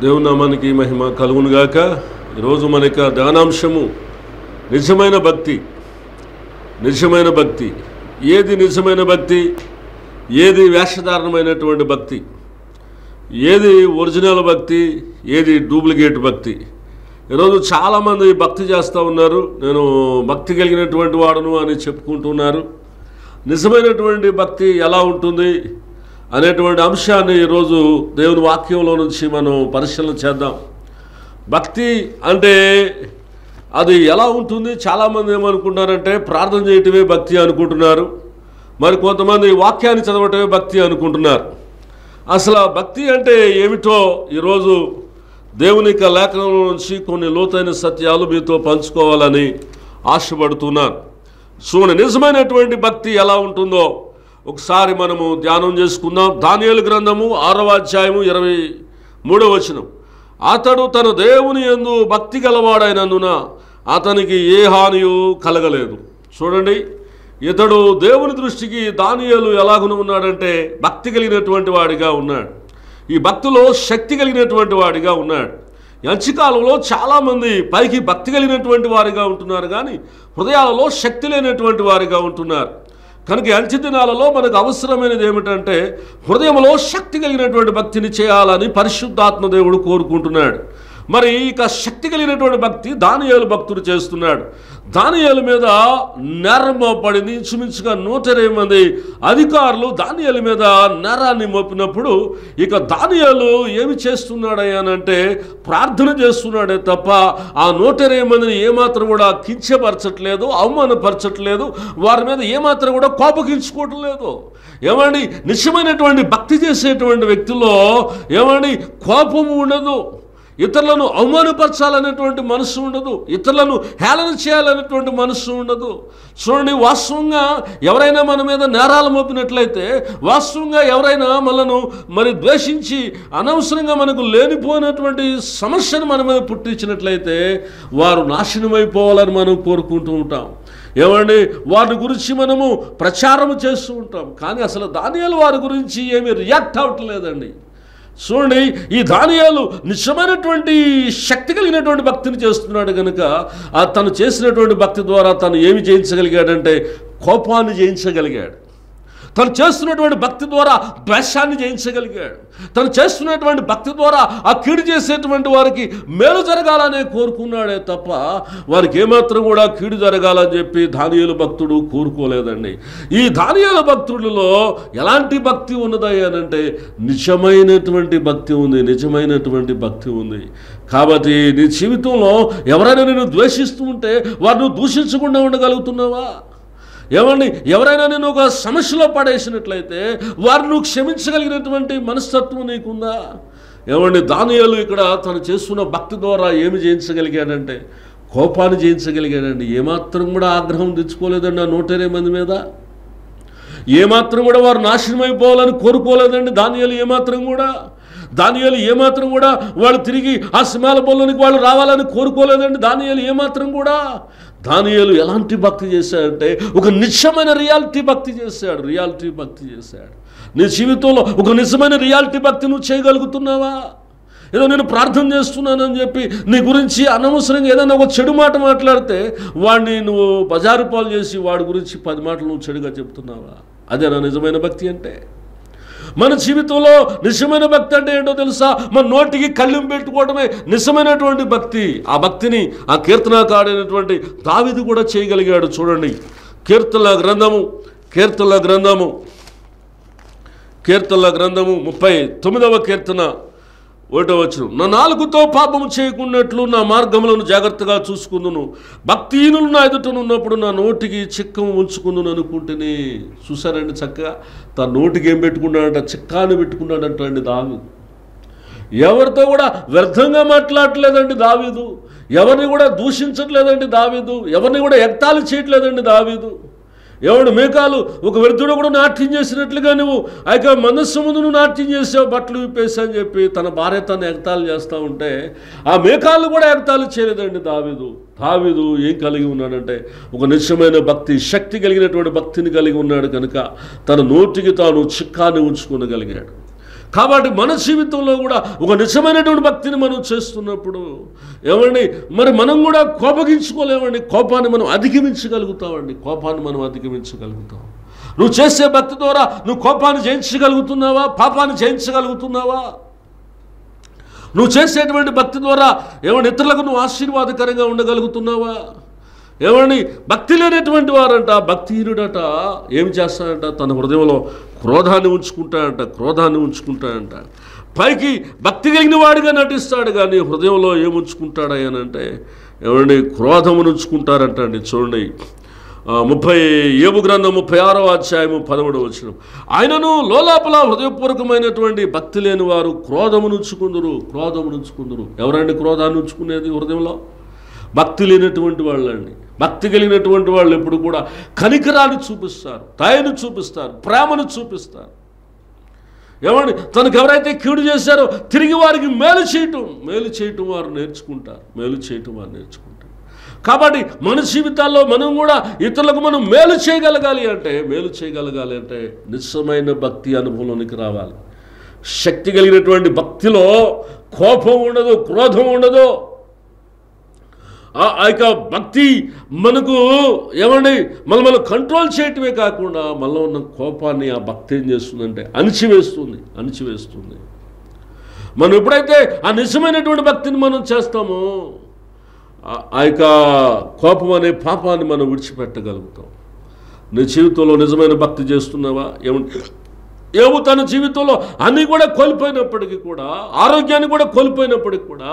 దేవుని నామానికి మహిమ కలుగునుగాక ఈరోజు మన యొక్క ధ్యానాంశము నిజమైన భక్తి నిజమైన భక్తి ఏది నిజమైన భక్తి ఏది వేషధారణమైనటువంటి భక్తి ఏది ఒరిజినల్ భక్తి ఏది డూప్లికేట్ భక్తి ఈరోజు చాలామంది భక్తి చేస్తూ ఉన్నారు నేను భక్తి కలిగినటువంటి వాడును అని చెప్పుకుంటున్నారు నిజమైనటువంటి భక్తి ఎలా ఉంటుంది అనేటువంటి అంశాన్ని ఈరోజు దేవుని వాక్యంలో నుంచి మనం పరిశీలన చేద్దాం భక్తి అంటే అది ఎలా ఉంటుంది చాలామంది ఏమనుకుంటున్నారంటే ప్రార్థన చేయటమే భక్తి అనుకుంటున్నారు మరి కొంతమంది వాక్యాన్ని చదవటమే భక్తి అనుకుంటున్నారు అసలు ఆ భక్తి అంటే ఏమిటో ఈరోజు దేవుని యొక్క లేఖనంలో నుంచి కొన్ని లోతైన సత్యాలు మీతో పంచుకోవాలని ఆశపడుతున్నాను చూడండి నిజమైనటువంటి భక్తి ఎలా ఉంటుందో ఒకసారి మనము ధ్యానం చేసుకుందాం దానియేలు గ్రంథము ఆరవ అధ్యాయము ఇరవై మూడవ వచనం అతడు తన దేవుని యందు భక్తి గలవాడైనందున అతనికి ఏ హానియు కలగలేదు చూడండి ఇతడు దేవుని దృష్టికి దానియేలు ఎలాగున ఉన్నాడంటే భక్తి కలిగినటువంటి వాడిగా ఉన్నాడు ఈ భక్తిలో శక్తి కలిగినటువంటి వాడిగా ఉన్నాడు ఈ అంత్యకాలంలో చాలామంది పైకి భక్తి కలిగినటువంటి వారిగా ఉంటున్నారు కానీ హృదయాలలో శక్తి లేనటువంటి వారిగా ఉంటున్నారు కనుక ఈ అంత్య దినాలలో మనకు అవసరమైనది ఏమిటంటే హృదయంలో శక్తి కలిగినటువంటి భక్తిని చేయాలని పరిశుద్ధాత్మ దేవుడు కోరుకుంటున్నాడు మరి ఇక శక్తి కలిగినటువంటి భక్తి దానియేలు భక్తుడు చేస్తున్నాడు దానియేలు మీద నేరం మోపడింది ఇంచుమించుగా నూట ఇరవై మంది అధికారులు దానియేలు మీద నేరాన్ని మోపినప్పుడు ఇక దానియేలు ఏమి చేస్తున్నాడయ్యానంటే ప్రార్థన చేస్తున్నాడే తప్ప ఆ నూట ఇరవై మందిని ఏమాత్రం కూడా కించపరచట్లేదు అవమానపరచట్లేదు వారి మీద ఏమాత్రం కూడా కోపగించుకోవటం లేదు ఏమండి నిజమైనటువంటి భక్తి చేసేటువంటి వ్యక్తుల్లో ఏమండి కోపము ఉండదు ఇతరులను అవమానపరచాలనేటువంటి మనసు ఉండదు ఇతరులను హేళన చేయాలనేటువంటి మనసు ఉండదు చూడండి వాస్తవంగా ఎవరైనా మన మీద నేరాలు మోపినట్లయితే వాస్తవంగా ఎవరైనా మనను మరి ద్వేషించి అనవసరంగా మనకు లేనిపోయినటువంటి సమస్యను మన మీద పుట్టించినట్లయితే వారు నాశనమైపోవాలని మనం కోరుకుంటూ ఉంటాం ఏమండి వారి గురించి మనము ప్రచారం చేస్తూ ఉంటాం కానీ అసలు దానియాలు వారి గురించి ఏమీ రియాక్ట్ అవ్వట్లేదండి చూడండి ఈ దానియాలు నిజమైనటువంటి శక్తి కలిగినటువంటి భక్తిని చేస్తున్నాడు కనుక ఆ తను చేసినటువంటి భక్తి ద్వారా తను ఏమి జయించగలిగాడంటే కోపాన్ని జయించగలిగాడు తను చేస్తున్నటువంటి భక్తి ద్వారా ద్వేషాన్ని జయించగలిగాడు తను చేస్తున్నటువంటి భక్తి ద్వారా ఆ కీడు చేసేటువంటి వారికి మేలు జరగాలనే కోరుకున్నాడే తప్ప వారికి ఏమాత్రం కూడా కీడు జరగాలని చెప్పి దానియాల భక్తుడు కోరుకోలేదండి ఈ దానియాల భక్తుడిలో ఎలాంటి భక్తి ఉన్నదయ్యానంటే నిజమైనటువంటి భక్తి ఉంది నిజమైనటువంటి భక్తి ఉంది కాబట్టి నీ జీవితంలో ఎవరైనా నేను ద్వేషిస్తూ ఉంటే వారిని దూషించకుండా ఉండగలుగుతున్నావా ఏమండి ఎవరైనా నేను ఒక సమస్యలో పడేసినట్లయితే వారిని నువ్వు క్షమించగలిగినటువంటి మనస్తత్వం నీకుందా ఏమండి దానియాలు ఇక్కడ తను చేస్తున్న భక్తి ద్వారా ఏమి జయించగలిగాడంటే కోపాన్ని జయించగలిగాడండి ఏమాత్రం కూడా ఆగ్రహం తెచ్చుకోలేదండి ఆ నూట ఇరవై మంది మీద ఏమాత్రం కూడా వారు నాశనం అయిపోవాలని కోరుకోలేదండి దానియాలు ఏమాత్రం కూడా దానియాలు ఏమాత్రం కూడా వాళ్ళు తిరిగి ఆ సింహాల బొల్లోనికి వాళ్ళు రావాలని కోరుకోలేదండి దానియాలు ఏమాత్రం కూడా దానియాలు ఎలాంటి భక్తి చేశాడంటే ఒక నిజమైన రియాలిటీ భక్తి చేశాడు రియాలిటీ భక్తి చేశాడు నీ జీవితంలో ఒక నిజమైన రియాలిటీ భక్తి నువ్వు చేయగలుగుతున్నావా ఏదో నేను ప్రార్థన చేస్తున్నానని చెప్పి నీ గురించి అనవసరంగా ఏదైనా ఒక చెడు మాట మాట్లాడితే వాడిని నువ్వు బజారు పాలు చేసి వాడి గురించి పది మాటలు నువ్వు చెడుగా చెప్తున్నావా అదే నా నిజమైన భక్తి అంటే మన జీవితంలో నిజమైన భక్తి అంటే ఏంటో తెలుసా మన నోటికి కళ్ళెం పెట్టుకోవడమే నిజమైనటువంటి భక్తి ఆ భక్తిని ఆ కీర్తనకాడైనటువంటి దావిది కూడా చేయగలిగాడు చూడండి కీర్తన గ్రంథము కీర్తన గ్రంథము కీర్తన గ్రంథము ముప్పై తొమ్మిదవ కీర్తన ఒకటో వచ్చును నా నాలుగుతో పాపము చేయకున్నట్లు నా మార్గములను జాగ్రత్తగా చూసుకుందును భక్తిహీనులు నా ఎదుటనున్నప్పుడు నా నోటికి చిక్కము ఉంచుకుందును అనుకుంటేనే చూసారండి చక్కగా తన నోటికి ఏం పెట్టుకున్నాడంట చిక్కాన్ని పెట్టుకున్నాడంట అండి దావి ఎవరితో కూడా వ్యర్థంగా మాట్లాడట్లేదండి దావీదు ఎవరిని కూడా దూషించట్లేదండి దావీదు ఎవరిని కూడా ఎక్తాలు చేయట్లేదండి దావీదు ఎవడు మేకాలు ఒక వ్యర్థుడు కూడా నాట్యం చేసినట్లుగా నువ్వు ఆ యొక్క మనస్సు ముందు నువ్వు నాట్యం చేసావు బట్టలు విప్పేసి అని చెప్పి తన భార్య తను ఎగతాలు చేస్తూ ఉంటే ఆ మేకాలు కూడా ఎగతాలు చేయలేదండి దావీదు దావీదు ఏం కలిగి ఉన్నాడంటే ఒక నిజమైన భక్తి శక్తి కలిగినటువంటి భక్తిని కలిగి ఉన్నాడు కనుక తన నోటికి తాను చిక్కాన్ని ఉంచుకోగలిగాడు కాబట్టి మన జీవితంలో కూడా ఒక నిజమైనటువంటి భక్తిని మనం చేస్తున్నప్పుడు ఏమండి మరి మనం కూడా కోపగించుకోలేమండి కోపాన్ని మనం అధిగమించగలుగుతామండి కోపాన్ని మనం అధిగమించగలుగుతాం నువ్వు చేసే భక్తి ద్వారా నువ్వు కోపాన్ని జయించగలుగుతున్నావా పాపాన్ని జయించగలుగుతున్నావా నువ్వు చేసేటువంటి భక్తి ద్వారా ఏమన్నా ఇతరులకు నువ్వు ఆశీర్వాదకరంగా ఉండగలుగుతున్నావా ఏమండి భక్తి లేనటువంటి వారంట భక్తిహీనుడట ఏం చేస్తాడంట తన హృదయంలో క్రోధాన్ని ఉంచుకుంటాడంట క్రోధాన్ని ఉంచుకుంటాడంట పైకి భక్తి కలిగిన వాడిగా నటిస్తాడు కానీ హృదయంలో ఏం ఉంచుకుంటాడయ్యానంటే ఏమండి క్రోధమును ఉంచుకుంటారంట అండి చూడండి ఆ, ముప్పై ఏబు గ్రంథం ముప్పై ఆరో అధ్యాయము పదమూడు వచ్చిన ఆయనను లోలాపల హృదయపూర్వకమైనటువంటి భక్తి లేని వారు క్రోధమునుంచుకుందరు క్రోధమునుంచుకుందరు ఎవరండి క్రోధాన్ని ఉంచుకునేది హృదయంలో భక్తి లేనటువంటి వాళ్ళండి భక్తి కలిగినటువంటి వాళ్ళు ఎప్పుడు కూడా కనికరాన్ని చూపిస్తారు దయను చూపిస్తారు ప్రేమను చూపిస్తారు ఏమండి తనకు ఎవరైతే కీడు చేశారో తిరిగి వారికి మేలు చేయటం మేలు చేయటం వారు నేర్చుకుంటారు మేలు చేయటం వారు నేర్చుకుంటారు కాబట్టి మన జీవితాల్లో మనం కూడా ఇతరులకు మనం మేలు చేయగలగాలి అంటే మేలు చేయగలగాలి అంటే నిస్సమైన భక్తి అనుభవంలోనికి రావాలి శక్తి కలిగినటువంటి భక్తిలో కోపం ఉండదు క్రోధం ఉండదు ఆ ఆ యొక్క భక్తి మనకు ఏమండి మన మనం కంట్రోల్ చేయటమే కాకుండా మనలో ఉన్న కోపాన్ని ఆ భక్తి ఏం చేస్తుందంటే అణిచివేస్తుంది అణిచివేస్తుంది మనం ఎప్పుడైతే ఆ నిజమైనటువంటి భక్తిని మనం చేస్తామో ఆ- ఆ యొక్క కోపం అనే పాపాన్ని మనం విడిచిపెట్టగలుగుతాం నీ జీవితంలో నిజమైన భక్తి చేస్తున్నావా ఏమంటే ఏమో తన జీవితంలో అన్నీ కూడా కోల్పోయినప్పటికీ కూడా ఆరోగ్యాన్ని కూడా కోల్పోయినప్పటికీ కూడా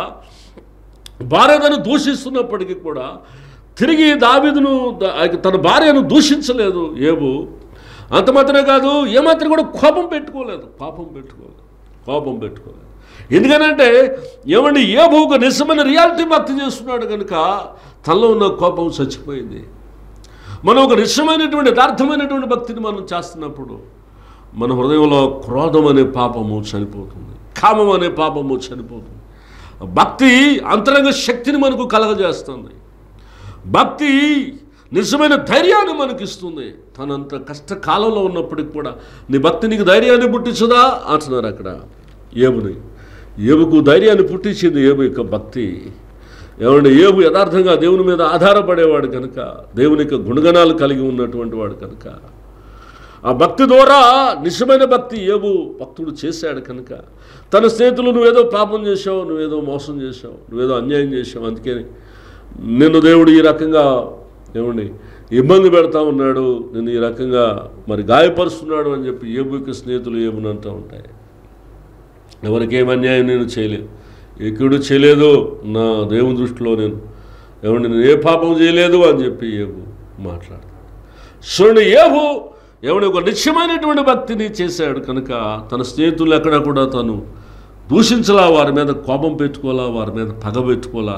భార్యను దూషిస్తున్నప్పటికీ కూడా తిరిగి దావీదును ద- ఆ యొక్క తన భార్యను దూషించలేదు ఏబు అంత మాత్రమే కాదు ఏమాత్రం కూడా కోపం పెట్టుకోలేదు కోపం పెట్టుకోలేదు కోపం పెట్టుకోలేదు ఎందుకనంటే ఏమండి ఏబు ఒక నిజమైన రియాలిటీ భక్తి చేస్తున్నాడు కనుక తనలో ఉన్న కోపం చచ్చిపోయింది మనం ఒక నిజమైనటువంటి యథార్థమైనటువంటి భక్తిని మనం చేస్తున్నప్పుడు మన హృదయంలో క్రోధం అనే పాపము చనిపోతుంది కామం అనే పాపము చనిపోతుంది భక్తి అంతరంగ శక్తిని మనకు కలగజేస్తుంది భక్తి నిజమైన ధైర్యాన్ని మనకి ఇస్తుంది తనంత కష్టకాలంలో ఉన్నప్పటికి కూడా నీ భక్తి నీకు ధైర్యాన్ని పుట్టించదా అంటున్నారు అక్కడ ఏబుని ఏబుకు ధైర్యాన్ని పుట్టించింది ఏబు యొక్క భక్తి ఏమంటే ఏబు యథార్థంగా దేవుని మీద ఆధారపడేవాడు కనుక దేవుని యొక్క గుణగణాలు కలిగి ఉన్నటువంటి వాడు కనుక ఆ భక్తి ద్వారా నిజమైన భక్తి ఏబు భక్తుడు చేశాడు కనుక తన స్నేహితులు నువ్వేదో పాపం చేసావు నువ్వేదో మోసం చేసావు నువ్వేదో అన్యాయం చేసావు అందుకే నిన్ను దేవుడు ఈ రకంగా ఏమండి ఇబ్బంది పెడతా ఉన్నాడు నిన్ను ఈ రకంగా మరి గాయపరుస్తున్నాడు అని చెప్పి ఏబు యొక్క స్నేహితులు ఏమనంటూ ఉంటాయి ఎవరికి ఏం అన్యాయం నేను చేయలేదు ఎక్కడు చేయలేదు నా దేవుని దృష్టిలో నేను ఏమండి నేను ఏ పాపం చేయలేదు అని చెప్పి ఏబు మాట్లాడతాడు చూడండి ఏబు ఏమని ఒక నిత్యమైనటువంటి భక్తిని చేశాడు కనుక తన స్నేహితులు ఎక్కడ కూడా తను దూషించలా వారి మీద కోపం పెట్టుకోలా వారి మీద పగ పెట్టుకోలా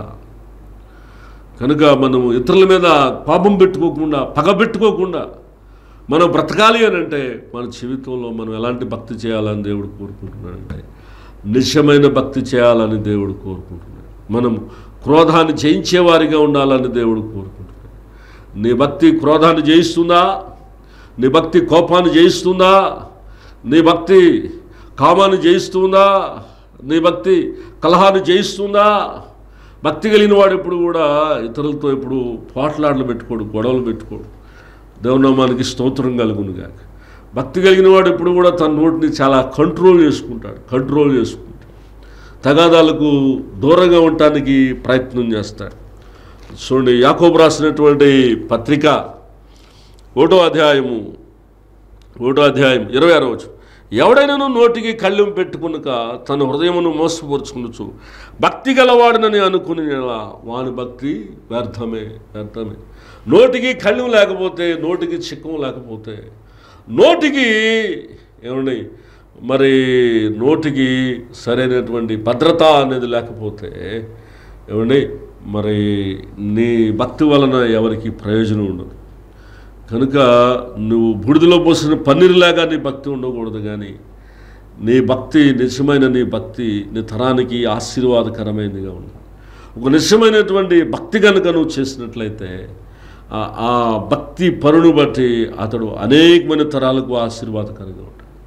కనుక మనము ఇతరుల మీద కోపం పెట్టుకోకుండా పగ పెట్టుకోకుండా మనం బ్రతకాలి అని అంటే మన జీవితంలో మనం ఎలాంటి భక్తి చేయాలని దేవుడు కోరుకుంటున్నాడంటే నిజమైన భక్తి చేయాలని దేవుడు కోరుకుంటున్నాడు మనం క్రోధాన్ని జయించేవారిగా ఉండాలని దేవుడు కోరుకుంటున్నాడు నీ భక్తి క్రోధాన్ని జయిస్తుందా నీ భక్తి కోపాన్ని జయిస్తుందా నీ భక్తి కామాన్ని జయిస్తుందా నీ భక్తి కలహాన్ని జయిస్తుందా భక్తి కలిగిన వాడు ఎప్పుడు కూడా ఇతరులతో ఎప్పుడు పోట్లాటలు పెట్టుకోడు గొడవలు పెట్టుకోడు దేవునామానికి స్తోత్రం కలుగునుగా భక్తి కలిగిన వాడు ఎప్పుడు కూడా తన నోటిని చాలా కంట్రోల్ చేసుకుంటాడు కంట్రోల్ చేసుకుంటాడు తగాదాలకు దూరంగా ఉండటానికి ప్రయత్నం చేస్తాడు చూడండి యాకోబు రాసినటువంటి పత్రిక ఒకటో అధ్యాయము ఒకటో అధ్యాయం ఇరవై ఆరో వచ్చు ఎవడైనాను నోటికి కళ్ళెం పెట్టుకునక తన హృదయమును మోసపరుచుకునుచు భక్తి గలవాడనని అనుకుని వాని భక్తి వ్యర్థమే వ్యర్థమే నోటికి కళ్ళెం లేకపోతే నోటికి చిక్కం లేకపోతే నోటికి ఏమండి మరి నోటికి సరైనటువంటి భద్రత అనేది లేకపోతే ఏమండి మరి నీ భక్తి వలన ఎవరికి ప్రయోజనం ఉండదు కనుక నువ్వు బూడిదలో పోసిన పన్నీరులాగా నీ భక్తి ఉండకూడదు కానీ నీ భక్తి నిజమైన నీ భక్తి నీ తరానికి ఆశీర్వాదకరమైనదిగా ఉండాలి ఒక నిజమైనటువంటి భక్తి కనుక నువ్వు చేసినట్లయితే ఆ- ఆ భక్తి పరును బట్టి అతడు అనేకమైన తరాలకు ఆశీర్వాదకరంగా ఉంటాడు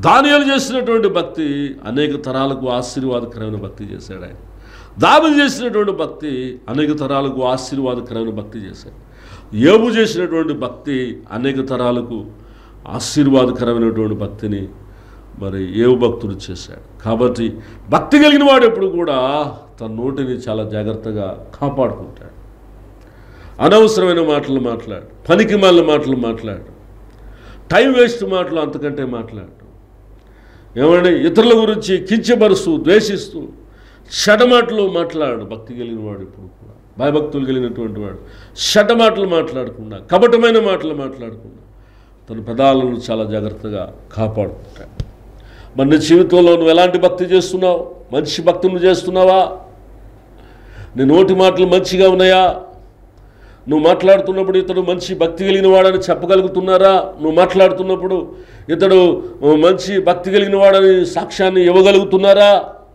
దానియాలు చేసినటువంటి భక్తి అనేక తరాలకు ఆశీర్వాదకరమైన భక్తి చేశాడు ఆయన దాబిలు చేసినటువంటి భక్తి అనేక తరాలకు ఆశీర్వాదకరమైన భక్తి చేశాడు ఏబు చేసినటువంటి భక్తి అనేక తరాలకు ఆశీర్వాదకరమైనటువంటి భక్తిని మరి ఏవు భక్తుడు చేశాడు కాబట్టి భక్తి కలిగిన వాడు ఎప్పుడు కూడా తన నోటిని చాలా జాగ్రత్తగా కాపాడుకుంటాడు అనవసరమైన మాటలు మాట్లాడు పనికి మాలిన మాటలు మాట్లాడు టైం వేస్ట్ మాటలు అంతకంటే మాట్లాడు ఏమంటే ఇతరుల గురించి కించపరుస్తూ ద్వేషిస్తూ షటమాటలు మాట్లాడు భక్తి కలిగిన వాడు ఇప్పుడు కూడా భయభక్తులు కలిగినటువంటి వాడు షటమాటలు మాట్లాడకుండా కపటమైన మాటలు మాట్లాడకుండా తన పెదాలను చాలా జాగ్రత్తగా కాపాడుకుంటాడు మన నీ జీవితంలో నువ్వు ఎలాంటి భక్తి చేస్తున్నావు మంచి భక్తులు చేస్తున్నావా నీ నోటి మాటలు మంచిగా ఉన్నాయా నువ్వు మాట్లాడుతున్నప్పుడు ఇతడు మంచి భక్తి కలిగిన వాడని చెప్పగలుగుతున్నారా నువ్వు మాట్లాడుతున్నప్పుడు ఇతడు ఓ, మంచి భక్తి కలిగిన వాడని సాక్ష్యాన్ని ఇవ్వగలుగుతున్నారా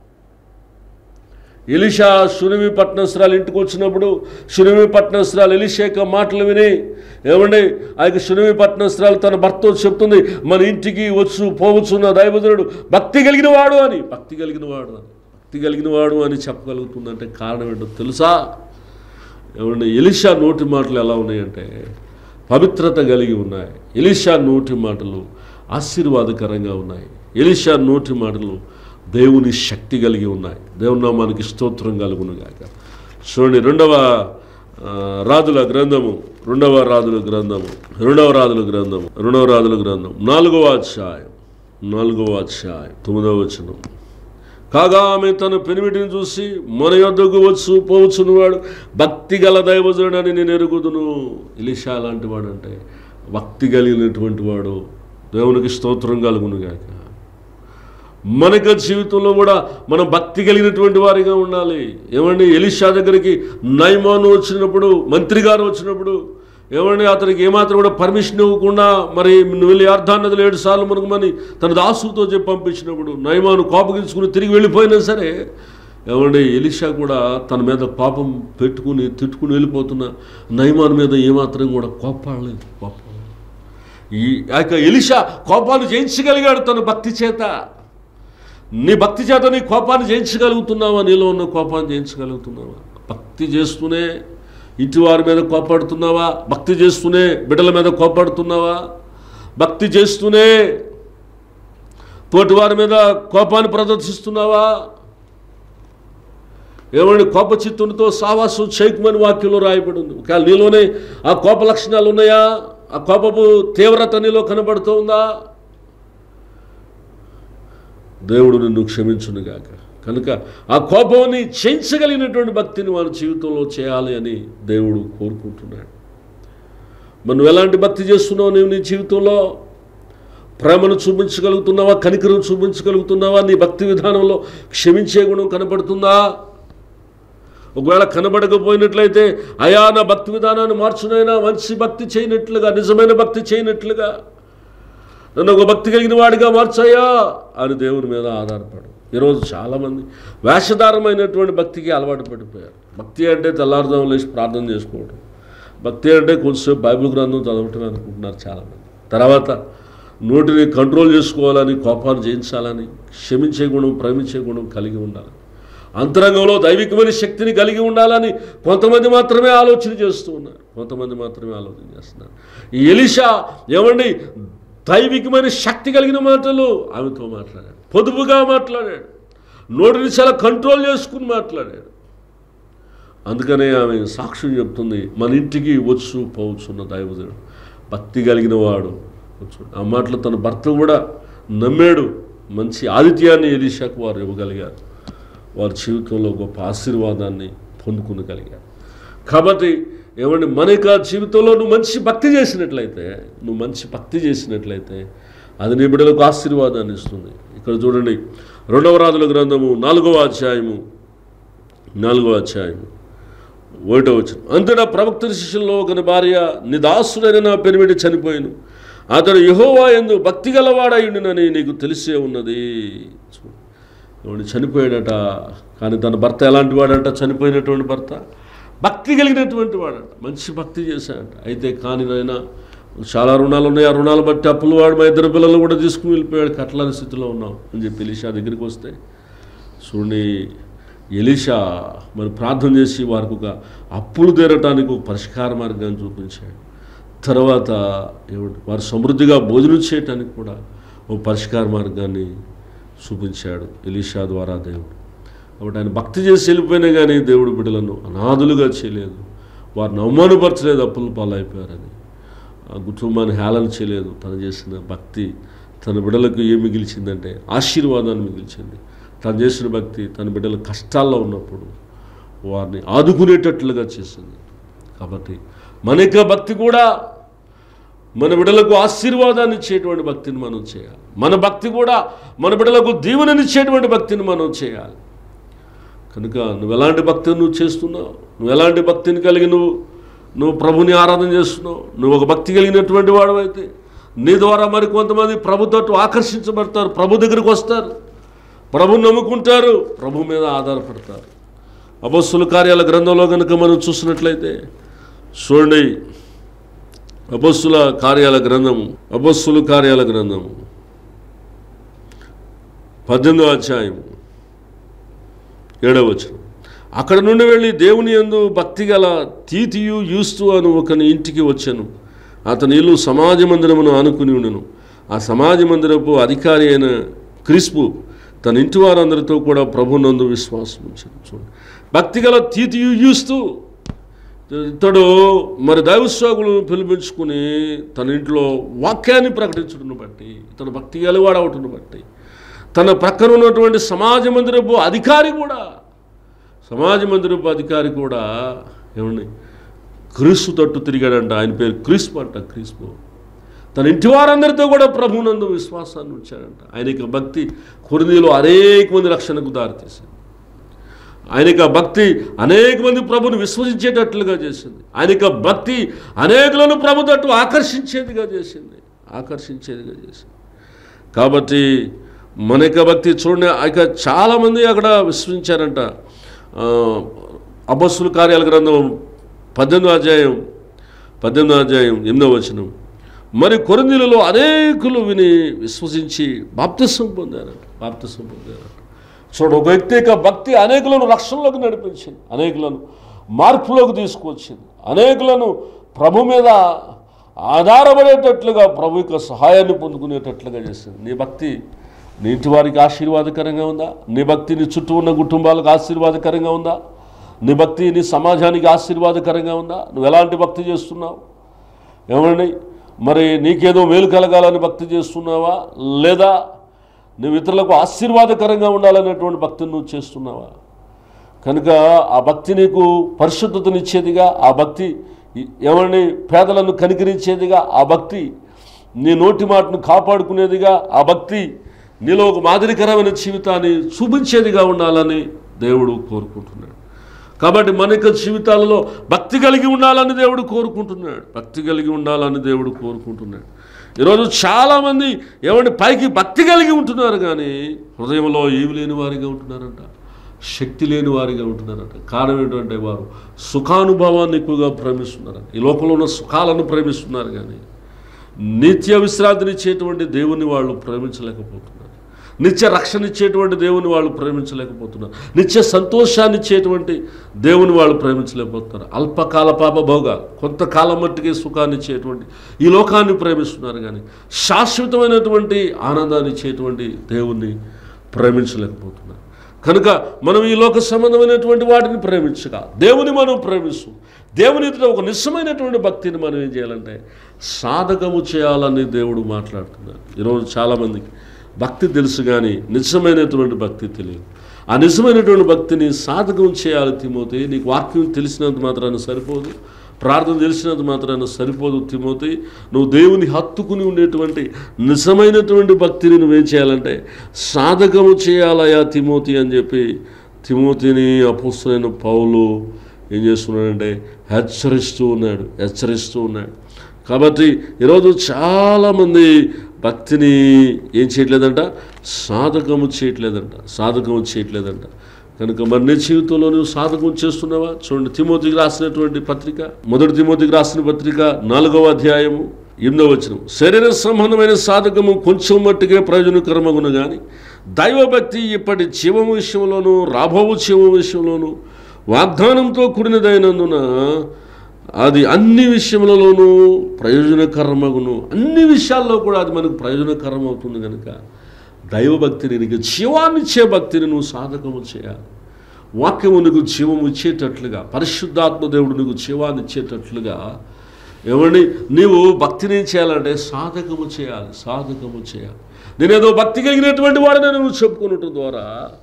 ఎలిషా సునిమి పట్నస్రాలు ఇంటికి వచ్చినప్పుడు సునిమి పట్నస్రాలు ఎలిషా యొక్క మాటలు విని ఏమండి ఆ యొక్క సునిమి పట్నస్రాలు తన భర్తతో చెప్తుంది మన ఇంటికి వచ్చు పోవచ్చున్న దైవజనుడు భక్తి కలిగిన వాడు అని భక్తి కలిగిన వాడు అని భక్తి కలిగిన వాడు అని చెప్పగలుగుతుందంటే కారణం ఏంటో తెలుసా ఏమంటే ఎలిషా నోటి మాటలు ఎలా ఉన్నాయంటే పవిత్రత కలిగి ఉన్నాయి ఎలిషా నోటి మాటలు ఆశీర్వాదకరంగా ఉన్నాయి ఎలిషా నోటి మాటలు దేవుని శక్తి కలిగి ఉన్నాయి దేవుని నామానికి స్తోత్రం కలుగును గాక చూడండి రెండవ ఆ, రాజుల గ్రంథము రెండవ రాజుల గ్రంథము రెండవ రాజుల గ్రంథము రెండవ రాజుల గ్రంథం నాలుగవ అధ్యాయం నాలుగవ అధ్యాయం తొమ్మిదవ వచనం కాగా ఆమె తన పెనిమిటిని చూసి మన యొద్దకు వచ్చు పోవచ్చును వాడు భక్తి గల దైవజుడని నేను ఎరుగుదును ఇలిషా లాంటి వాడు అంటే భక్తి కలిగినటువంటి వాడు దేవునికి స్తోత్రం కలుగును గాక మనక జీవితంలో కూడా మనం భక్తి కలిగినటువంటి వారిగా ఉండాలి ఏమండి ఎలిషా దగ్గరికి నైమాను వచ్చినప్పుడు మంత్రి గారు వచ్చినప్పుడు ఏమండి అతనికి ఏమాత్రం కూడా పర్మిషన్ ఇవ్వకుండా మరి నువ్వు వెళ్ళి అర్ధాన్నదిలో ఏడు సార్లు మనకుమని తన దాసుతో చెప్పి పంపించినప్పుడు నైమాను కోపగించుకుని తిరిగి వెళ్ళిపోయినా సరే ఏమండి ఎలిషా కూడా తన మీద పాపం పెట్టుకుని తిట్టుకుని వెళ్ళిపోతున్న నైమాన్ మీద ఏమాత్రం కూడా కోపాడలేదు కోపం ఈ ఆ యొక్క ఎలిషా కోపాన్ని జయించగలిగాడు తన భక్తి చేత నీ భక్తి చేత నీ కోపాన్ని జయించగలుగుతున్నావా నీలో ఉన్న కోపాన్ని జయించగలుగుతున్నావా భక్తి చేస్తూనే ఇంటి వారి మీద కోపాడుతున్నావా భక్తి చేస్తూనే బిడ్డల మీద కోపాడుతున్నావా భక్తి చేస్తూనే తోటి వారి మీద కోపాన్ని ప్రదర్శిస్తున్నావా ఏమండి కోప చిత్తునితో సావాసం చేయకమని వాక్యంలో రాయబడి ఉంది ఒకవేళ నీలోనే ఆ కోప లక్షణాలు ఉన్నాయా ఆ కోపపు తీవ్రత నీలో కనబడుతూ ఉందా దేవుడు నిన్ను క్షమించునుగాక కనుక ఆ కోపాన్ని చేయించగలిగినటువంటి భక్తిని వారి జీవితంలో చేయాలి అని దేవుడు కోరుకుంటున్నాడు మరి నువ్వు ఎలాంటి భక్తి చేస్తున్నావు నీవు నీ జీవితంలో ప్రేమను చూపించగలుగుతున్నావా కనికరం చూపించగలుగుతున్నావా నీ భక్తి విధానంలో క్షమించే గుణం కనపడుతుందా ఒకవేళ కనబడకపోయినట్లయితే అయా నా భక్తి విధానాన్ని మార్చునైనా మంచి భక్తి చేయనట్లుగా నిజమైన భక్తి చేయనట్లుగా నన్ను ఒక భక్తి కలిగిన వాడిగా మార్చాయా అని దేవుని మీద ఆధారపడు ఈరోజు చాలామంది వేషధారమైనటువంటి భక్తికి అలవాటు పడిపోయారు భక్తి అంటే తెల్లారుదాం లేచి ప్రార్థన చేసుకోవడం భక్తి అంటే కొంచెంసేపు బైబిల్ గ్రంథం చదవటం అనుకుంటున్నారు చాలామంది తర్వాత నోటిని కంట్రోల్ చేసుకోవాలని కోపాన్ని జయించాలని క్షమించే గుణం ప్రేమించే గుణం కలిగి ఉండాలి అంతరంగంలో దైవికమైన శక్తిని కలిగి ఉండాలని కొంతమంది మాత్రమే ఆలోచన చేస్తూ ఉన్నారు కొంతమంది మాత్రమే ఆలోచన చేస్తున్నారు ఈ ఎలిషా ఏమండి దైవికమైన శక్తి కలిగిన మాటలు ఆమెతో మాట్లాడాడు పొదుపుగా మాట్లాడాడు నోటిని చాలా కంట్రోల్ చేసుకుని మాట్లాడాడు అందుకనే ఆమె సాక్ష్యం చెప్తుంది మన ఇంటికి వచ్చు పోవచ్చున్న దైవజనుడు భక్తి కలిగిన వాడు వచ్చు ఆ మాటలు తన భర్త కూడా నమ్మాడు మంచి ఆదిత్యాన్ని ఎలిషాకు వారు ఇవ్వగలిగారు వారి జీవితంలో గొప్ప ఆశీర్వాదాన్ని పొందుకునగలిగారు కాబట్టి ఏమండి మన యొక్క జీవితంలో నువ్వు మంచి భక్తి చేసినట్లయితే నువ్వు మంచి భక్తి చేసినట్లయితే అది నీ బిడ్డలకు ఆశీర్వాదాన్ని ఇస్తుంది ఇక్కడ చూడండి రెండవ రాజుల గ్రంథము నాలుగవ అధ్యాయము నాలుగవ అధ్యాయము ఒకటో వచ్చిన అంతటా ప్రవక్త శిష్యుల్లో ఒకని భార్య నిదాసుడైన నా పెనిమిటి చనిపోయిను అతడు యహోవా ఎందు భక్తి గలవాడయుడినని నీకు తెలిసే ఉన్నది చూడు ఎవడు చనిపోయాడట కానీ తన భర్త ఎలాంటి వాడంట చనిపోయినటువంటి భర్త భక్తి కలిగినటువంటి వాడంట మంచి భక్తి చేశాడంట అయితే కానీ నాయన చాలా రుణాలు ఉన్నాయి ఆ రుణాలు బట్టి అప్పులు వాడు మా ఇద్దరు పిల్లలు కూడా తీసుకుని వెళ్ళిపోయాడు కట్టలేని స్థితిలో ఉన్నాం అని చెప్పి ఎలీషా దగ్గరికి వస్తే చూడండి ఎలీషా మరి ప్రార్థన చేసి వారికి ఒక అప్పులు తీరటానికి ఒక పరిష్కార మార్గాన్ని చూపించాడు తర్వాత ఏమిటి వారు సమృద్ధిగా భోజనం చేయటానికి కూడా ఒక పరిష్కార మార్గాన్ని చూపించాడు ఎలీషా ద్వారా దేవుడు కాబట్టి ఆయన భక్తి చేసి వెళ్ళిపోయినా కానీ దేవుడు బిడ్డలను అనాథులుగా చేయలేదు వారిని అవమానపరచలేదు అప్పుల పాలైపోయారని ఆ కుటుంబాన్ని హేళన చేయలేదు తను చేసిన భక్తి తన బిడ్డలకు ఏం మిగిల్చిందంటే ఆశీర్వాదాన్ని మిగిల్చింది తను చేసిన భక్తి తన బిడ్డలు కష్టాల్లో ఉన్నప్పుడు వారిని ఆదుకునేటట్లుగా చేసింది కాబట్టి మన యొక్క భక్తి కూడా మన బిడ్డలకు ఆశీర్వాదాన్ని ఇచ్చేటువంటి భక్తిని మనం చేయాలి మన భక్తి కూడా మన బిడ్డలకు దీవెననిచ్చేటువంటి భక్తిని మనం చేయాలి కనుక నువ్వు ఎలాంటి భక్తిని నువ్వు చేస్తున్నావు నువ్వు ఎలాంటి భక్తిని కలిగి నువ్వు నువ్వు ప్రభుని ఆరాధన చేస్తున్నావు నువ్వు ఒక భక్తి కలిగినటువంటి వాడవైతే నీ ద్వారా మరి కొంతమంది ప్రభుతో ఆకర్షించబడతారు ప్రభు దగ్గరికి వస్తారు ప్రభుని నమ్ముకుంటారు ప్రభు మీద ఆధారపడతారు అబస్సుల కార్యాల గ్రంథంలో కనుక మనం చూసినట్లయితే చూడండి అబస్సుల కార్యాల గ్రంథము అబస్సుల కార్యాల గ్రంథము పద్దెనిమిదో అధ్యాయము ఏడవ వచనం అక్కడ నుండి వెళ్ళి దేవుని యందు భక్తి గల తీతియు యూస్తు అను ఒకని ఇంటికి వచ్చాను అతని ఇల్లు సమాజ మందిరమును ఆనుకుని ఉండను ఆ సమాజ మందిరపు అధికారి అయిన క్రిస్పు తన ఇంటి వారందరితో కూడా ప్రభునందు విశ్వాసం ఉంచాను చూడండి భక్తి గల తీతియు యూస్తూ ఇతడు మరి దైవశ్వాగులను పిలిపించుకుని తన ఇంట్లో వాక్యాన్ని ప్రకటించడం బట్టి తన భక్తి గలవాడవటం బట్టి తన ప్రక్కన ఉన్నటువంటి సమాజ మందిరపు అధికారి కూడా సమాజ మందిరపు అధికారి కూడా ఏమండి క్రీస్తు తట్టు తిరిగాడంట ఆయన పేరు క్రీస్పు అంట క్రీస్పు తన ఇంటి వారందరితో కూడా ప్రభునందు విశ్వాసాన్ని ఉంచాడంట ఆయన యొక్క భక్తి కొరిందీలో అనేక మంది రక్షణకు దారితీసింది ఆయన యొక్క భక్తి అనేక మంది ప్రభుని విశ్వసించేటట్లుగా చేసింది ఆయన యొక్క భక్తి అనేకులను ప్రభు తట్టు ఆకర్షించేదిగా చేసింది ఆకర్షించేదిగా చేసింది కాబట్టి మన యొక్క భక్తి చూడండి ఇక చాలామంది అక్కడ విశ్వసించారంట ఆ, అపస్సుల కార్యాల గ్రంథం పద్దెనిమిదో అధ్యాయం పద్దెనిమిదో అధ్యాయం ఎనిమిదో వచనం మరి కొరిందీలలో అనేకులు విని విశ్వసించి బాప్తిసం పొందారంట బాప్తిసం పొందారంట చూడు ఒక వ్యక్తి యొక్క భక్తి అనేకులను రక్షణలోకి నడిపించింది అనేకులను మార్పులోకి తీసుకొచ్చింది అనేకులను ప్రభు మీద ఆధారపడేటట్లుగా ప్రభు యొక్క సహాయాన్ని పొందుకునేటట్లుగా చేసింది నీ భక్తి నీ ఇంటి వారికి ఆశీర్వాదకరంగా ఉందా నీ భక్తి నీ చుట్టూ ఉన్న కుటుంబాలకు ఆశీర్వాదకరంగా ఉందా నీ భక్తి నీ సమాజానికి ఆశీర్వాదకరంగా ఉందా నువ్వు ఎలాంటి భక్తి చేస్తున్నావు ఏమండి మరి నీకేదో మేలు కలగాలని భక్తి చేస్తున్నావా లేదా నువ్వు ఇతరులకు ఆశీర్వాదకరంగా ఉండాలనేటువంటి భక్తిని నువ్వు చేస్తున్నావా కనుక ఆ భక్తి నీకు పరిశుద్ధతనిచ్చేదిగా ఆ భక్తి ఎవరిని పేదలను కనికరించేదిగా ఆ భక్తి నీ నోటి మాటను కాపాడుకునేదిగా ఆ భక్తి నీలో ఒక మాదిరికరమైన జీవితాన్ని చూపించేదిగా ఉండాలని దేవుడు కోరుకుంటున్నాడు కాబట్టి మన యొక్క జీవితాలలో భక్తి కలిగి ఉండాలని దేవుడు కోరుకుంటున్నాడు భక్తి కలిగి ఉండాలని దేవుడు కోరుకుంటున్నాడు ఈరోజు చాలామంది ఏమంటే పైకి భక్తి కలిగి ఉంటున్నారు కానీ హృదయంలో ఏమి లేని వారిగా ఉంటున్నారంట శక్తి లేని వారిగా ఉంటున్నారంట కారణం ఏంటంటే వారు సుఖానుభవాన్ని ఎక్కువగా ప్రేమిస్తున్నారంట ఈ లోకంలో ఉన్న సుఖాలను ప్రేమిస్తున్నారు కానీ నిత్య విశ్రాంతినిచ్చేటువంటి దేవుని వాళ్ళు ప్రేమించలేకపోతున్నారు నిత్య రక్షణ ఇచ్చేటువంటి దేవుని వాళ్ళు ప్రేమించలేకపోతున్నారు నిత్య సంతోషాన్ని ఇచ్చేటువంటి దేవుని వాళ్ళు ప్రేమించలేకపోతున్నారు అల్పకాల పాప భోగ కొంతకాలం మట్టుకే సుఖాన్ని ఇచ్చేటువంటి ఈ లోకాన్ని ప్రేమిస్తున్నారు కానీ శాశ్వతమైనటువంటి ఆనందాన్ని ఇచ్చేటువంటి దేవుణ్ణి ప్రేమించలేకపోతున్నారు కనుక మనం ఈ లోక సంబంధమైనటువంటి వాటిని ప్రేమించక దేవుని మనం ప్రేమిస్తూ దేవుని ఎదుట ఒక నిజమైనటువంటి భక్తిని మనం ఏం చేయాలంటే సాధకము చేయాలని దేవుడు మాట్లాడుతున్నాడు ఈరోజు చాలామందికి భక్తి తెలుసు కానీ నిజమైనటువంటి భక్తి తెలియదు ఆ నిజమైనటువంటి భక్తిని సాధకం చేయాలి తిమోతి నీకు వాక్యం తెలిసినంత మాత్రాన సరిపోదు ప్రార్థన తెలిసినంత మాత్రాన సరిపోదు తిమోతి నువ్వు దేవుని హత్తుకుని ఉండేటువంటి నిజమైనటువంటి భక్తిని నువ్వేం చేయాలంటే సాధకము చేయాలయా తిమోతి అని చెప్పి తిమోతిని అపుస్తులైన పౌలు ఏం చేస్తున్నాడంటే హెచ్చరిస్తూ ఉన్నాడు హెచ్చరిస్తూ ఉన్నాడు కాబట్టి ఈరోజు చాలామంది భక్తిని ఏం చేయట్లేదంట సాధకము చేయట్లేదంట సాధకము చేయట్లేదంట కనుక మరి నీ జీవితంలో నువ్వు సాధకం చేస్తున్నావా చూడండి తిమోతికి రాసినటువంటి పత్రిక మొదటి తిమోతికి రాసిన పత్రిక నాలుగవ అధ్యాయము ఎనిమిదో వచనం శరీర సంబంధమైన సాధకము కొంచెం మట్టుకే ప్రయోజనకరమగును కానీ దైవభక్తి ఇప్పటి జీవం విషయంలోనూ రాబో జీవం విషయంలోనూ వాగ్దానంతో కూడినదైనందున అది అన్ని విషయములలోనూ ప్రయోజనకరమగును అన్ని విషయాల్లో కూడా అది మనకు ప్రయోజనకరం అవుతుంది కనుక దైవభక్తిని నీకు జీవాన్నిచ్చే భక్తిని నువ్వు సాధకము చేయాలి వాక్యము నీకు జీవము ఇచ్చేటట్లుగా పరిశుద్ధాత్మ దేవుడు నీకు జీవాన్ని ఇచ్చేటట్లుగా ఏమండి నీవు భక్తిని ఏం చేయాలంటే సాధకము చేయాలి సాధకము చేయాలి నేనేదో భక్తి కలిగినటువంటి వాడిని నువ్వు చెప్పుకున్నట్టు ద్వారా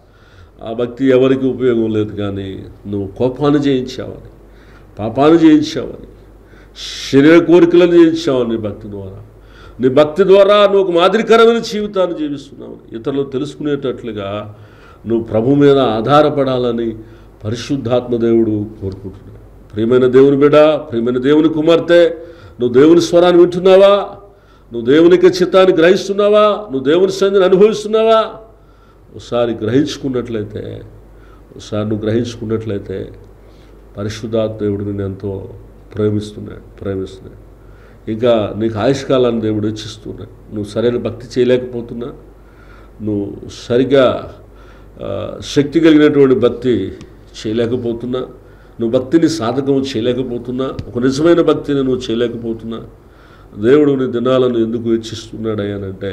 ఆ భక్తి ఎవరికి ఉపయోగం లేదు కానీ నువ్వు కోపాన్ని జయించావని పాపాన్ని జయించావని శరీర కోరికలను జయించావని నీ భక్తి ద్వారా నీ భక్తి ద్వారా నువ్వు ఒక మాదిరికరమైన జీవితాన్ని జీవిస్తున్నావు ఇతరులు తెలుసుకునేటట్లుగా నువ్వు ప్రభు మీద ఆధారపడాలని పరిశుద్ధాత్మ దేవుడు కోరుకుంటున్నాడు ప్రియమైన దేవుని బిడ్డ ప్రియమైన దేవుని కుమార్తె నువ్వు దేవుని స్వరాన్ని వింటున్నావా నువ్వు దేవునికి చిత్తాన్ని గ్రహిస్తున్నావా నువ్వు దేవుని సంధిని అనుభవిస్తున్నావా ఒకసారి గ్రహించుకున్నట్లయితే ఒకసారి నువ్వు గ్రహించుకున్నట్లయితే పరిశుద్ధాత్మ దేవుడు నిన్ను ఎంతో ప్రేమిస్తున్నాడు ప్రేమిస్తున్నాడు ఇంకా నీకు ఆయుష్కాలాన్ని దేవుడు ఇచ్చిస్తున్నాడు నువ్వు సరైన భక్తి చేయలేకపోతున్నా నువ్వు సరిగా ఆ, శక్తి కలిగినటువంటి భక్తి చేయలేకపోతున్నా నువ్వు భక్తిని సాధకం చేయలేకపోతున్నా ఒక నిజమైన భక్తిని నువ్వు చేయలేకపోతున్నా దేవుడు నీ దినాలను ఎందుకు వెచ్చిస్తున్నాడయ్యానంటే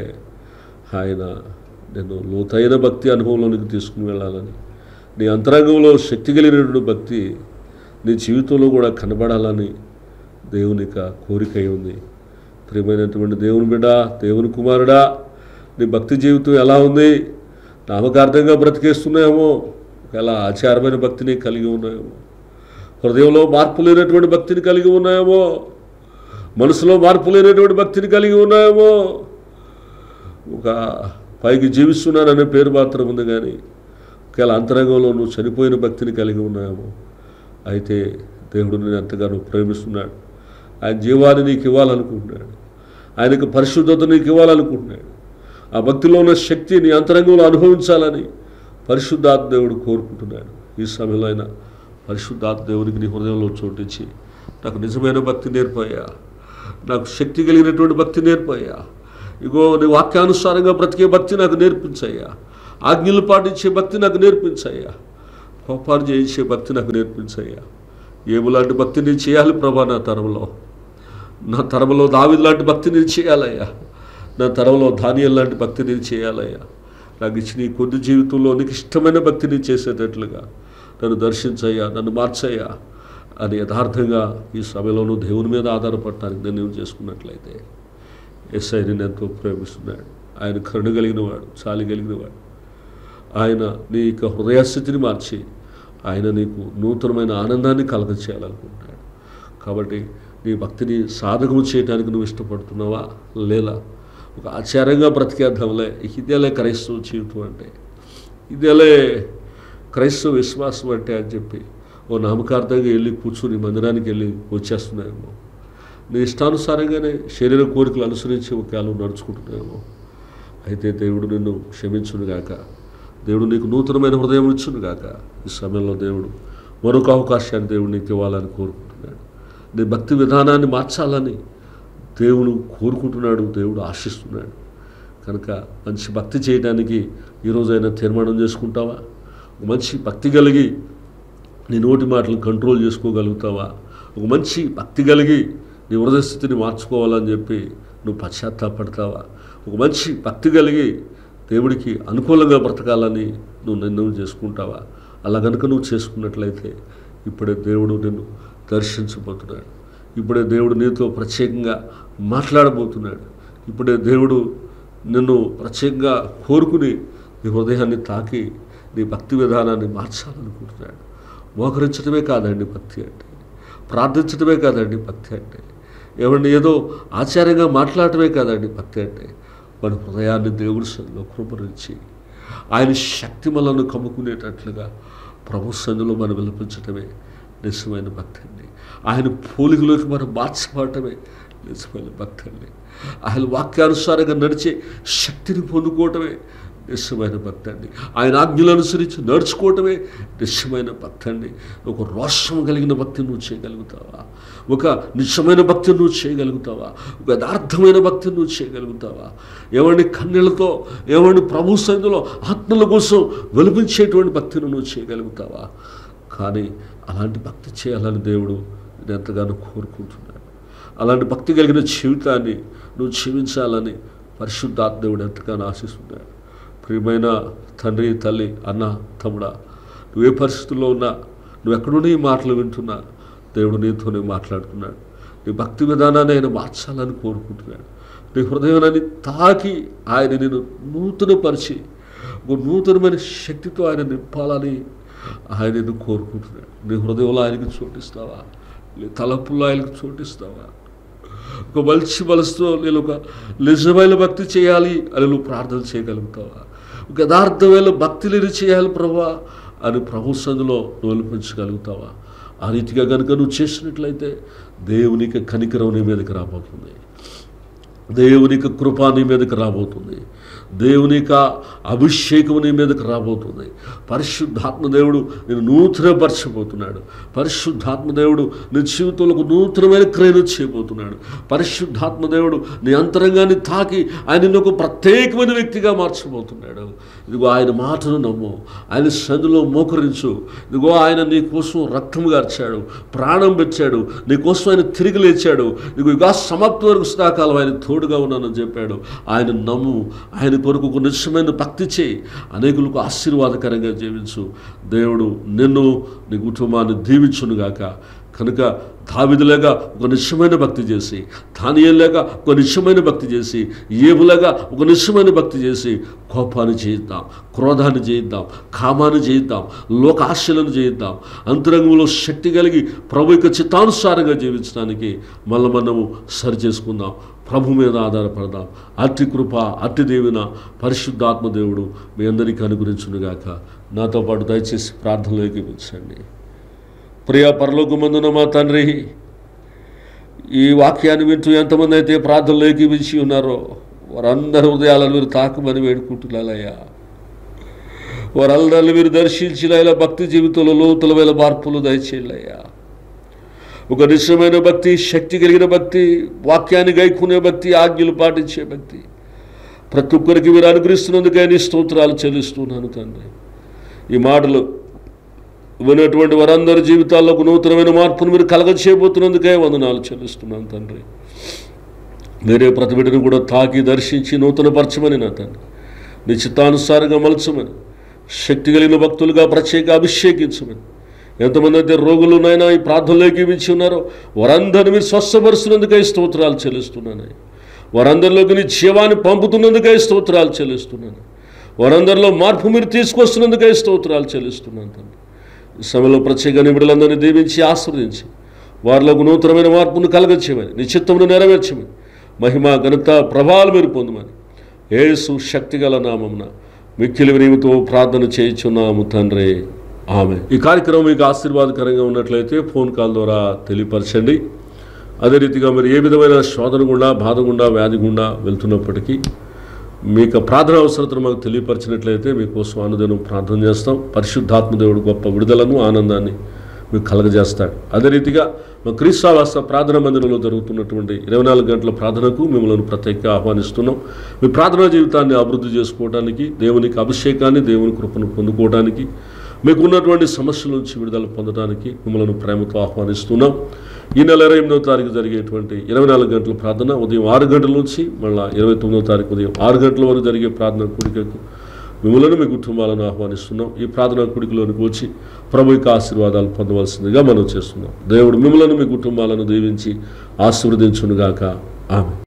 ఆయన నేను లోతైన భక్తి అనుభవంలోనికి తీసుకుని వెళ్ళాలని నీ అంతరంగంలో శక్తి కలిగినటువంటి భక్తి నీ జీవితంలో కూడా కనబడాలని దేవుని యొక్క కోరిక అయి ఉంది ప్రియమైనటువంటి దేవుని బిడ్డ దేవుని కుమారుడా నీ భక్తి జీవితం ఎలా ఉంది నామకార్థంగా బ్రతికేస్తున్నాయేమో ఎలా ఆచారమైన భక్తిని కలిగి ఉన్నాయేమో హృదయంలో మార్పు లేనటువంటి భక్తిని కలిగి ఉన్నాయేమో మనసులో మార్పు లేనటువంటి భక్తిని కలిగి ఉన్నాయేమో ఒక పైకి జీవిస్తున్నాననే పేరు మాత్రం ఉంది కానీ ఒకవేళ అంతరంగంలో నువ్వు చనిపోయిన భక్తిని కలిగి ఉన్నాయేమో అయితే దేవుడు నేను ఎంతగానో ప్రేమిస్తున్నాడు ఆయన జీవాన్ని నీకు ఇవ్వాలనుకుంటున్నాడు ఆయనకు పరిశుద్ధత నీకు ఇవ్వాలనుకుంటున్నాడు ఆ భక్తిలో ఉన్న శక్తి నీ అంతరంగంలో అనుభవించాలని పరిశుద్ధాత్మ దేవుడు కోరుకుంటున్నాడు ఈ సమయంలో అయినా పరిశుద్ధాత్మ దేవునికి నీ హృదయంలో చోటించి నాకు నిజమైన భక్తి నేర్పయ్యా నాకు శక్తి కలిగినటువంటి భక్తి నేర్పయ్యా ఇగో నీ వాక్యానుసారంగా బ్రతికే భక్తి నాకు నేర్పించయ్యా ఆజ్ఞలు పాటించే భక్తి నాకు నేర్పించయ్యా కోపాన్ని జయించే భక్తి నాకు నేర్పించయ్యా ఏములాంటి భక్తి నేను చేయాలి ప్రభా నా తరంలో నా తరంలో దావిది లాంటి భక్తి నేను చేయాలయ్యా నా తరంలో ధాన్యం లాంటి భక్తి నేను చేయాలయ్యా నాకు ఇచ్చిన ఈ కొద్ది జీవితంలో నీకు ఇష్టమైన భక్తిని చేసేటట్లుగా నన్ను దర్శించయ్యా నన్ను మార్చయ్యా అని యథార్థంగా ఈ సభలోనూ దేవుని మీద ఆధారపడటానికి నిర్ణయం చేసుకున్నట్లయితే ఎస్ఐ నేను ఎంతో ప్రేమిస్తున్నాడు ఆయన కరుణ కలిగిన వాడు చాలి కలిగిన వాడు ఆయన నీ యొక్క హృదయస్థితిని మార్చి ఆయన నీకు నూతనమైన ఆనందాన్ని కలగచేయాలనుకుంటున్నాడు కాబట్టి నీ భక్తిని సాధకము చేయడానికి నువ్వు ఇష్టపడుతున్నావా లేదా ఒక ఆచారంగా బ్రతికేద్దాంలే ఇదేలే క్రైస్తవ జీవితం అంటే ఇదేలే క్రైస్తవ విశ్వాసం అంటే అని చెప్పి ఓ నామకార్థంగా వెళ్ళి కూర్చుని మందిరానికి వెళ్ళి వచ్చేస్తున్నాయేమో నీ ఇష్టానుసారంగానే శరీర కోరికలు అనుసరించి ఒకవేళ నడుచుకుంటున్నాయేమో అయితే దేవుడు నిన్ను క్షమించునుగాక దేవుడు నీకు నూతనమైన హృదయం ఇచ్చునుగాక ఈ సమయంలో దేవుడు మరొక అవకాశాన్ని దేవుడు నీకు ఇవ్వాలని కోరుకుంటున్నాడు నీ భక్తి విధానాన్ని మార్చాలని దేవుడు కోరుకుంటున్నాడు దేవుడు ఆశిస్తున్నాడు కనుక మంచి భక్తి చేయడానికి ఈరోజైనా తీర్మానం చేసుకుంటావా ఒక మంచి భక్తి కలిగి నీ నోటి మాటలు కంట్రోల్ చేసుకోగలుగుతావా ఒక మంచి భక్తి కలిగి నీ హృదయ స్థితిని మార్చుకోవాలని చెప్పి నువ్వు పశ్చాత్తాపడతావా ఒక మంచి భక్తి కలిగి దేవుడికి అనుకూలంగా బ్రతకాలని నువ్వు నిర్ణయం చేసుకుంటావా అలా కనుక నువ్వు చేసుకున్నట్లయితే ఇప్పుడే దేవుడు నిన్ను దర్శించబోతున్నాడు ఇప్పుడే దేవుడు నీతో ప్రత్యేకంగా మాట్లాడబోతున్నాడు ఇప్పుడే దేవుడు నిన్ను ప్రత్యేకంగా కోరుకుని నీ హృదయాన్ని తాకి నీ భక్తి విధానాన్ని మార్చాలనుకుంటున్నాడు మోకరించడమే కాదండి భక్తి అంటే ప్రార్థించడమే కాదండి భక్తి అంటే ఏమండి ఏదో ఆచార్యంగా మాట్లాడటమే కాదండి భక్తి అంటే మన హృదయాన్ని దేవుడి సన్నిధిలో కృపరించి ఆయన శక్తి మనల్ని కమ్ముకునేటట్లుగా ప్రభు సన్నిధిలో మనం విలపించటమే నిజమైన భక్తి అండి ఆయన పోలికలోకి మనం మార్చబడటమే నిజమైన భక్తి అండి ఆయన వాక్యానుసారంగా నడిచే శక్తిని పొందుకోవటమే నిశ్చయమైన భక్తి అండి ఆయన ఆజ్ఞలు అనుసరించి నడుచుకోవటమే నిశ్చయమైన భక్తి అండి ఒక రోషం కలిగిన భక్తిని నువ్వు చేయగలుగుతావా ఒక నిశ్చయమైన భక్తిని నువ్వు చేయగలుగుతావా ఒక యథార్థమైన భక్తిని నువ్వు చేయగలుగుతావా ఏమండి కన్నీళ్ళతో ఏమండి ప్రభు సన్నిధిలో ఆత్మల కోసం వెలిపించేటువంటి భక్తిని నువ్వు చేయగలుగుతావా కానీ అలాంటి భక్తి చేయాలని దేవుడు నేను ఎంతగానో కోరుకుంటున్నాడు అలాంటి భక్తి కలిగిన జీవితాన్ని నువ్వు జీవించాలని పరిశుద్ధాత్మ దేవుడు ఎంతగానో ఆశిస్తున్నాడు ప్రియమైన తండ్రి తల్లి అన్న తమ్ముడా నువ్వు ఏ పరిస్థితుల్లో ఉన్నా నువ్వు ఎక్కడున్నా ఈ మాటలు వింటున్నా దేవుడు నీతోనే మాట్లాడుతున్నాడు నీ భక్తి విధానాన్ని ఆయన మార్చాలని కోరుకుంటున్నాడు నీ హృదయాన్ని తాకి ఆయన నేను నూతనపరిచి ఒక నూతనమైన శక్తితో ఆయన నింపాలని ఆయన నిన్ను కోరుకుంటున్నాడు నీ హృదయంలో ఆయనకి చోటిస్తావా నీ తలపుల్లో ఆయనకి చోటిస్తావా ఒక మంచి మనసుతో నేను ఒక నిజమైన భక్తి చేయాలి అని నువ్వు ప్రార్థన చేయగలుగుతావా ఒక యథార్థమైన భక్తి లేని చేయాలి ప్రభా అని ప్రభు సందులో నువ్వు వెలిపించగలుగుతావా ఆ రీతిగా కనుక నువ్వు చేసినట్లయితే దేవునికి కనికరం నీ మీదకి రాబోతుంది దేవునికి కృప నీ మీదకి రాబోతుంది దేవునికి అభిషేకం నీ మీదకి రాబోతుంది పరిశుద్ధాత్మ దేవుడు నేను నూతనపరచబోతున్నాడు పరిశుద్ధాత్మ దేవుడు నీ జీవితంలో ఒక నూతనమైన క్రియను చేయబోతున్నాడు పరిశుద్ధాత్మ దేవుడు నీ అంతరంగాన్ని తాకి ఆయన నిన్ను ఒక ప్రత్యేకమైన వ్యక్తిగా మార్చబోతున్నాడు ఇదిగో ఆయన మాటను నమ్ము ఆయన సందులో మోకరించు ఇదిగో ఆయన నీ కోసం రక్తం గార్చాడు ప్రాణం పెట్టాడు నీ కోసం ఆయన తిరిగి లేచాడు ఇదిగో యుగా సమాప్తి వరకు సదాకాలం ఆయన తోడుగా ఉన్నానని చెప్పాడు ఆయన నమ్ము ఆయన కొరకు ఒక నిశ్చయమైన భక్తి చేయి అనేకులకు ఆశీర్వాదకరంగా జీవించు దేవుడు నిన్ను నీ కుటుంబాన్ని దీవించునుగాక కనుక దావిదులాగా ఒక నిశ్చయమైన భక్తి చేసి ధాన్యంలాగా ఒక నిశ్చయమైన భక్తి చేసి ఏబులాగా ఒక నిశ్చయమైన భక్తి చేసి కోపాన్ని చేయిద్దాం క్రోధాన్ని చేయిద్దాం కామాన్ని చేయిద్దాం లోక ఆశలను చేయిద్దాం అంతరంగంలో శక్తి కలిగి ప్రభు యొక్క చిత్తానుసారంగా జీవించడానికి మళ్ళీ మనము సరి చేసుకుందాం ప్రభు మీద ఆధారపడదాం అట్టి కృప అట్టి దేవున పరిశుద్ధాత్మ దేవుడు మీ అందరికీ అనుగ్రహించునుగాక నాతో పాటు దయచేసి ప్రార్థనలో ఏకీపించండి ప్రియ పరలోకమందున మా తండ్రి ఈ వాక్యాన్ని వింటూ ఎంతమంది అయితే ప్రార్థనలో ఏకీపించి ఉన్నారో వారందరి హృదయాలను మీరు తాకమని వేడుకుంటున్నారయ్యా వారందరిని మీరు దర్శించిన ఇలా భక్తి జీవితంలో లోతులమైన మార్పులు దయచేయాలయ్యా ఒక నిశ్చయమైన భక్తి శక్తి కలిగిన భక్తి వాక్యాన్ని గైకునే భక్తి ఆజ్ఞలు పాటించే భక్తి ప్రతి ఒక్కరికి మీరు అనుగ్రహిస్తున్నందుకే నీ స్తోత్రాలు చెల్లిస్తున్నాను తండ్రి ఈ మాటలు విన్నటువంటి వారందరి జీవితాల్లో ఒక నూతనమైన మార్పును మీరు కలగచేయబోతున్నందుకే వందనాలు చెల్లిస్తున్నాను తండ్రి మీరే ప్రతి బిడ్డను కూడా తాకి దర్శించి నూతనపరచమని నా తండ్రి నీ చిత్తానుసారంగా మలచమని శక్తి కలిగిన భక్తులుగా ప్రత్యేక అభిషేకించమని ఎంతమంది అయితే రోగులు నాయనా ఈ ప్రార్థనలోకి ఇచ్చి ఉన్నారో వారందరిని మీరు స్వస్థపరుస్తున్నందుకై స్తోత్రాలు చెల్లిస్తున్నాను వారందరిలోకి నీ జీవాన్ని పంపుతున్నందుకై స్తోత్రాలు చెల్లిస్తున్నాను వారందరిలో మార్పు మీరు తీసుకొస్తున్నందుకై స్తోత్రాలు చెల్లిస్తున్నాను తండ్రి ఈ సమయంలో ప్రత్యేక నిబిడలందరినీ దీవించి ఆస్వాదించి వారిలో ఒక నూతనమైన మార్పును కలగచ్చేమని నీ చిత్తమును నెరవేర్చమని మహిమ ఘనత ప్రభావాలు మీరు పొందమని ఏసు శక్తిగల నామమున మిక్కిలి వినీమితో ప్రార్థన చేయించున్నాము తండ్రి ఆమె ఈ కార్యక్రమం మీకు ఆశీర్వాదకరంగా ఉన్నట్లయితే ఫోన్ కాల్ ద్వారా తెలియపరచండి అదే రీతిగా మీరు ఏ విధమైన శోధన గుండా బాధ గుండా వ్యాధి గుండా వెళ్తున్నప్పటికీ మీకు ప్రార్థన అవసరతను మాకు తెలియపరిచినట్లయితే మీకోసం అనుదినం ప్రార్థన చేస్తాం పరిశుద్ధాత్మ దేవుడు గొప్ప విడుదలను ఆనందాన్ని మీకు కలగజేస్తాడు అదే రీతిగా మా క్రీస్తావాస ప్రార్థన మందిరంలో జరుగుతున్నటువంటి ఇరవై నాలుగు గంటల ప్రార్థనకు మిమ్మల్ని ప్రత్యేకంగా ఆహ్వానిస్తున్నాం మీ ప్రార్థనా జీవితాన్ని అభివృద్ధి చేసుకోవడానికి దేవునికి అభిషేకాన్ని దేవుని కృపను పొందుకోవడానికి మీకు ఉన్నటువంటి సమస్యల నుంచి విడుదల పొందడానికి మిమ్మల్ని ప్రేమతో ఆహ్వానిస్తున్నాం ఈ నెల ఇరవై ఎనిమిదవ తారీఖు జరిగేటువంటి ఇరవై నాలుగు గంటల ప్రార్థన ఉదయం ఆరు గంటల నుంచి మళ్ళీ ఇరవై తొమ్మిదవ తారీఖు ఉదయం ఆరు గంటల వరకు జరిగే ప్రార్థన కూడికకు మిమ్మల్ని మీ కుటుంబాలను ఆహ్వానిస్తున్నాం ఈ ప్రార్థనా కుడికిలోనికి వచ్చి ప్రభు యొక్క ఆశీర్వాదాలు పొందవలసిందిగా మనం చేస్తున్నాం దేవుడు మిమ్మల్ని మీ కుటుంబాలను దీవించి ఆశీర్వదించునుగాక ఆమె